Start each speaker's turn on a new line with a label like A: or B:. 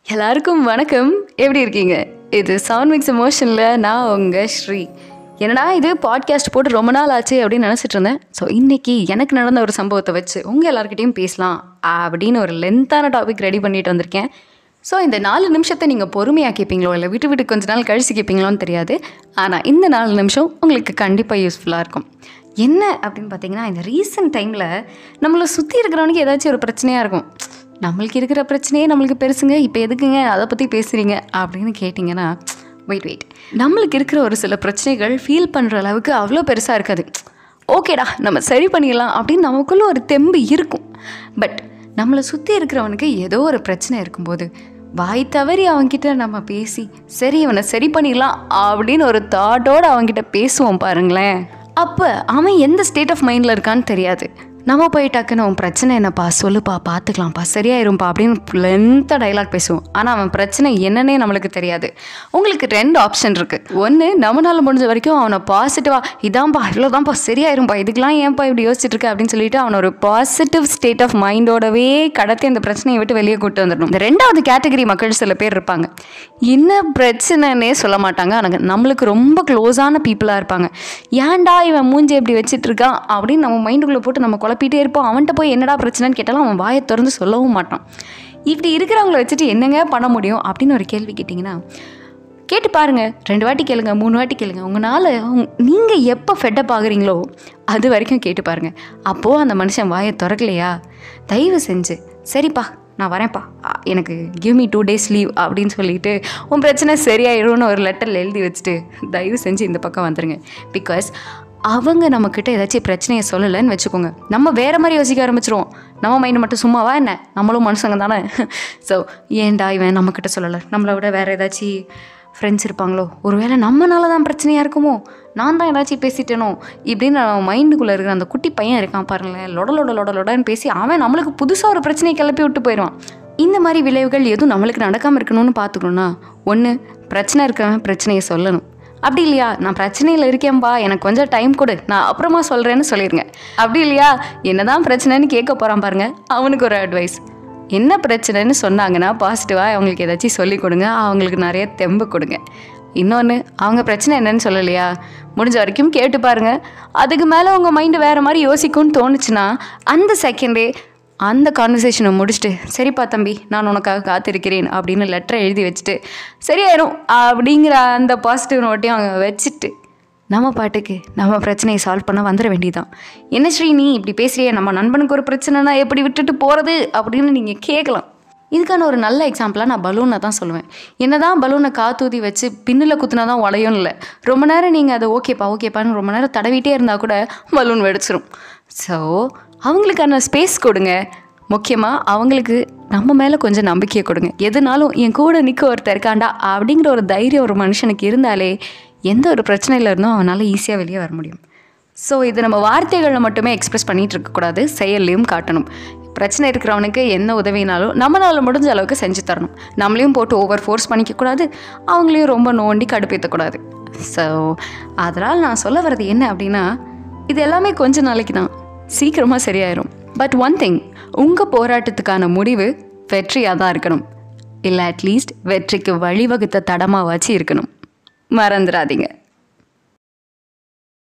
A: எல்லாருக்கும் வணக்கம் எப்படி இருக்கீங்க இது சவுண்ட் மிக்ஸ் எமோஷனில் நான் உங்கள் ஸ்ரீ என்னடா இது பாட்காஸ்ட் போட்டு ரொம்ப நாள் ஆச்சு அப்படின்னு நினச்சிட்டு இருந்தேன் ஸோ இன்றைக்கி எனக்கு நடந்த ஒரு சம்பவத்தை வச்சு உங்கள் எல்லாருக்கிட்டையும் பேசலாம் அப்படின்னு ஒரு லென்த்தான டாபிக் ரெடி பண்ணிட்டு வந்திருக்கேன் ஸோ இந்த நாலு நிமிஷத்தை நீங்கள் பொறுமையாக கேட்பீங்களோ இல்லை விட்டு விட்டு கொஞ்ச நாள் கழிச்சு கேட்பீங்களோன்னு தெரியாது ஆனால் இந்த நாலு நிமிஷம் உங்களுக்கு கண்டிப்பாக யூஸ்ஃபுல்லாக இருக்கும் என்ன அப்படின்னு பார்த்தீங்கன்னா இந்த ரீசெண்ட் டைமில் நம்மளை சுற்றி இருக்கிறவனுக்கு ஏதாச்சும் ஒரு பிரச்சனையாக இருக்கும் நம்மளுக்கு இருக்கிற பிரச்சனையே நம்மளுக்கு பெருசுங்க இப்போ எதுக்குங்க அதை பற்றி பேசுகிறீங்க அப்படின்னு கேட்டிங்கன்னா வெயிட் வெயிட் நம்மளுக்கு இருக்கிற ஒரு சில பிரச்சனைகள் ஃபீல் பண்ணுற அளவுக்கு அவ்வளோ பெருசாக இருக்காது ஓகேடா நம்ம சரி பண்ணிடலாம் அப்படின்னு நமக்குள்ளே ஒரு தெம்பு இருக்கும் பட் நம்மளை சுற்றி இருக்கிறவனுக்கு ஏதோ ஒரு பிரச்சனை இருக்கும்போது வாய் தவறி அவன்கிட்ட நம்ம பேசி சரி இவனை சரி பண்ணிடலாம் அப்படின்னு ஒரு தாட்டோடு அவன்கிட்ட பேசுவோம் பாருங்களேன் அப்போ அவன் எந்த ஸ்டேட் ஆஃப் மைண்டில் இருக்கான்னு தெரியாது நம்ம போய் டக்குன்னு உன் பிரச்சனை என்னப்பா சொல்லுப்பா பார்த்துக்கலாம்ப்பா சரியாயிரும்ப்பா அப்படின்னு லென்த்தாக டைலாக் பேசுவோம் ஆனால் அவன் பிரச்சனை என்னன்னே நம்மளுக்கு தெரியாது உங்களுக்கு ரெண்டு ஆப்ஷன் இருக்குது ஒன்று நம்மளால் முடிஞ்ச வரைக்கும் அவனை பாசிட்டிவாக இதான்ப்பா இவ்வளோதான்ப்பா சரியாயிரும்ப்பா இதுக்கெலாம் ஏன்ப்பா இப்படி யோசிச்சுட்டு இருக்க அப்படின்னு சொல்லிட்டு அவனை ஒரு பாசிட்டிவ் ஸ்டேட் ஆஃப் மைண்டோடவே கடத்தி அந்த பிரச்சனையை விட்டு வெளியே கூட்டு வந்துடணும் இந்த ரெண்டாவது கேட்டகரி மக்கள் சில பேர் இருப்பாங்க என்ன பிரச்சனைன்னே சொல்ல மாட்டாங்க ஆனால் நம்மளுக்கு ரொம்ப க்ளோஸான பீப்புளாக இருப்பாங்க ஏன்டா இவன் மூஞ்சி எப்படி வச்சுட்டு இருக்கான் அப்படின்னு நம்ம மைண்டுக்குள்ளே போட்டு நம்ம குழப்பிட்டே இருப்போம் அவன்கிட்ட போய் என்னடா பிரச்சனைன்னு கேட்டாலும் அவன் வாயை திறந்து சொல்லவும் மாட்டான் இப்படி இருக்கிறவங்கள வச்சுட்டு என்னங்க பண்ண முடியும் அப்படின்னு ஒரு கேள்வி கேட்டிங்கன்னா கேட்டு பாருங்க ரெண்டு வாட்டி கேளுங்க மூணு வாட்டி கேளுங்க உங்களால் நீங்கள் எப்போ ஃபெட்டப் ஆகுறீங்களோ அது வரைக்கும் கேட்டு பாருங்க அப்போது அந்த மனுஷன் வாயை திறக்கலையா தயவு செஞ்சு சரிப்பா நான் வரேன்ப்பா அ, எனக்கு give me two days leave அப்படின்னு சொல்லிட்டு உன் பிரச்சனை சரியாயிடும்னு ஒரு லெட்டரில் எழுதி வச்சுட்டு தயவு செஞ்சு இந்த பக்கம் வந்துடுங்க பிகாஸ் அவங்க நம்மக்கிட்ட ஏதாச்சும் பிரச்சனையை சொல்லலைன்னு வச்சுக்கோங்க நம்ம வேறு மாதிரி யோசிக்க ஆரம்பிச்சிருவோம் நம்ம மைண்டு மட்டும் சும்மாவா என்ன நம்மளும் மனுஷங்க தானே ஸோ ஏன்டா இவன் நம்மக்கிட்ட சொல்லலை நம்மளை விட வேறு ஏதாச்சும் ஃப்ரெண்ட்ஸ் இருப்பாங்களோ ஒருவேளை நம்மனால தான் பிரச்சனையாக இருக்குமோ நான் தான் ஏதாச்சும் பேசிட்டேனோ இப்படின்னு மைண்டுக்குள்ளே இருக்கிற அந்த குட்டி பையன் இருக்கான் பாருங்களேன் லொட லொட லொட லொடன்னு பேசி அவன் நம்மளுக்கு புதுசாக ஒரு பிரச்சனையை கிளப்பி விட்டு போயிடுவான் இந்த மாதிரி விளைவுகள் எதுவும் நம்மளுக்கு நடக்காமல் இருக்கணும்னு பார்த்துக்கணும்னா ஒன்று பிரச்சனை இருக்கிறவன் பிரச்சனையை சொல்லணும் அப்படி இல்லையா நான் பிரச்சனையில் இருக்கேன்பா எனக்கு கொஞ்சம் டைம் கொடு நான் அப்புறமா சொல்கிறேன்னு சொல்லிடுங்க அப்படி இல்லையா என்னதான் பிரச்சனைன்னு கேட்க போகிறான் பாருங்க அவனுக்கு ஒரு அட்வைஸ் என்ன பிரச்சனைன்னு சொன்னாங்கன்னா பாசிட்டிவாக அவங்களுக்கு ஏதாச்சும் சொல்லி கொடுங்க அவங்களுக்கு நிறைய தெம்பு கொடுங்க இன்னொன்று அவங்க பிரச்சனை என்னன்னு சொல்லலையா முடிஞ்ச வரைக்கும் கேட்டு பாருங்க அதுக்கு மேலே உங்கள் மைண்டு வேறு மாதிரி யோசிக்கும்னு தோணுச்சுன்னா அந்த செகண்டே அந்த கான்வர்சேஷனை முடிச்சுட்டு சரிப்பா தம்பி நான் உனக்காக காத்திருக்கிறேன் அப்படின்னு லெட்டரை எழுதி வச்சுட்டு சரியாயிரும் அப்படிங்கிற அந்த பாசிட்டிவ் நோட்டையும் அங்கே வச்சுட்டு நம்ம பாட்டுக்கு நம்ம பிரச்சனையை சால்வ் பண்ண வந்துட வேண்டியதான் என்ன ஸ்ரீ நீ இப்படி பேசுறியே நம்ம நண்பனுக்கு ஒரு பிரச்சனைனா எப்படி விட்டுட்டு போகிறது அப்படின்னு நீங்கள் கேட்கலாம் இதுக்கான ஒரு நல்ல எக்ஸாம்பிளாக நான் பலூனை தான் சொல்லுவேன் என்னதான் பலூனை காத்தூதி வச்சு பின்னில் குத்துனா தான் உடையும் இல்லை ரொம்ப நேரம் நீங்கள் அதை ஓகேப்பா ஓகேப்பான்னு ரொம்ப நேரம் தடவிட்டே இருந்தால் கூட பலூன் வெடிச்சிரும் ஸோ அவங்களுக்கான ஸ்பேஸ் கொடுங்க முக்கியமாக அவங்களுக்கு நம்ம மேலே கொஞ்சம் நம்பிக்கையை கொடுங்க எதுனாலும் என் கூட நிற்க ஒருத்தர் இருக்காண்டா அப்படிங்கிற ஒரு தைரியம் ஒரு மனுஷனுக்கு இருந்தாலே எந்த ஒரு பிரச்சனையில் இருந்தும் அவனால் ஈஸியாக வெளியே வர முடியும் ஸோ இது நம்ம வார்த்தைகளில் மட்டுமே எக்ஸ்பிரஸ் பண்ணிகிட்டு இருக்கக்கூடாது செயல்லையும் காட்டணும் பிரச்சனை இருக்கிறவனுக்கு என்ன உதவினாலும் நம்மளால் முடிஞ்ச அளவுக்கு செஞ்சு தரணும் நம்மளையும் போட்டு ஓவர் ஃபோர்ஸ் பண்ணிக்கக்கூடாது அவங்களையும் ரொம்ப நோண்டி கடுப்பேற்றக்கூடாது ஸோ அதனால் நான் சொல்ல வர்றது என்ன அப்படின்னா இது எல்லாமே கொஞ்ச நாளைக்கு தான் சீக்கிரமாக சரியாயிரும் பட் ஒன் திங் உங்கள் போராட்டத்துக்கான முடிவு வெற்றியாக தான் இருக்கணும் இல்லை அட்லீஸ்ட் வெற்றிக்கு வழிவகுத்த தடமாவாச்சு இருக்கணும் மறந்துடாதீங்க